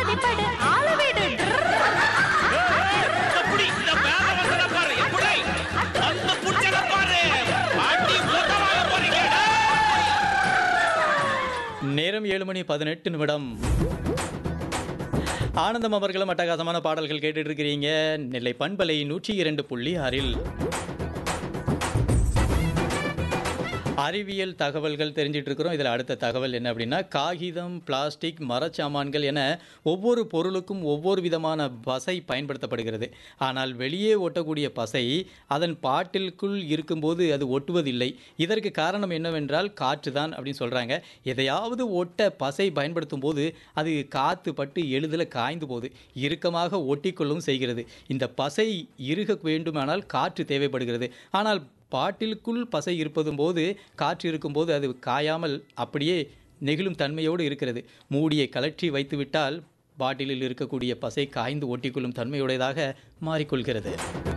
மிதிப்படு ஆள வீடு எப்படி இந்த மேல வந்தத பாரு எப்படி அந்த புடிச்சத பாரு பாட்டி மொத்தமாக போறீங்க நேரம் ஏழு மணி பதினெட்டு நிமிடம் ஆனந்தம் அவர்களும் அட்டகாசமான பாடல்கள் கேட்டுட்டு இருக்கிறீங்க நெல்லை பண்பலை நூற்றி இரண்டு புள்ளி ஆறில் அறிவியல் தகவல்கள் தெரிஞ்சிட்டு இருக்கிறோம் இதில் அடுத்த தகவல் என்ன அப்படின்னா காகிதம் பிளாஸ்டிக் மரச்சாமான்கள் என ஒவ்வொரு பொருளுக்கும் ஒவ்வொரு விதமான பசை பயன்படுத்தப்படுகிறது ஆனால் வெளியே ஒட்டக்கூடிய பசை அதன் பாட்டிலுக்குள் இருக்கும்போது அது ஒட்டுவதில்லை இதற்கு காரணம் என்னவென்றால் காற்று தான் அப்படின்னு சொல்கிறாங்க எதையாவது ஒட்ட பசை பயன்படுத்தும் போது அது காற்று பட்டு எளிதில் காய்ந்து போகுது இறுக்கமாக ஒட்டிக்கொள்ளும் செய்கிறது இந்த பசை இறுக வேண்டுமானால் காற்று தேவைப்படுகிறது ஆனால் பாட்டிலுக்குள் பசை இருப்பதும் போது காற்று இருக்கும்போது அது காயாமல் அப்படியே நெகிழும் தன்மையோடு இருக்கிறது மூடியை கலற்றி வைத்துவிட்டால் பாட்டிலில் இருக்கக்கூடிய பசை காய்ந்து ஒட்டிக்கொள்ளும் தன்மையுடையதாக மாறிக்கொள்கிறது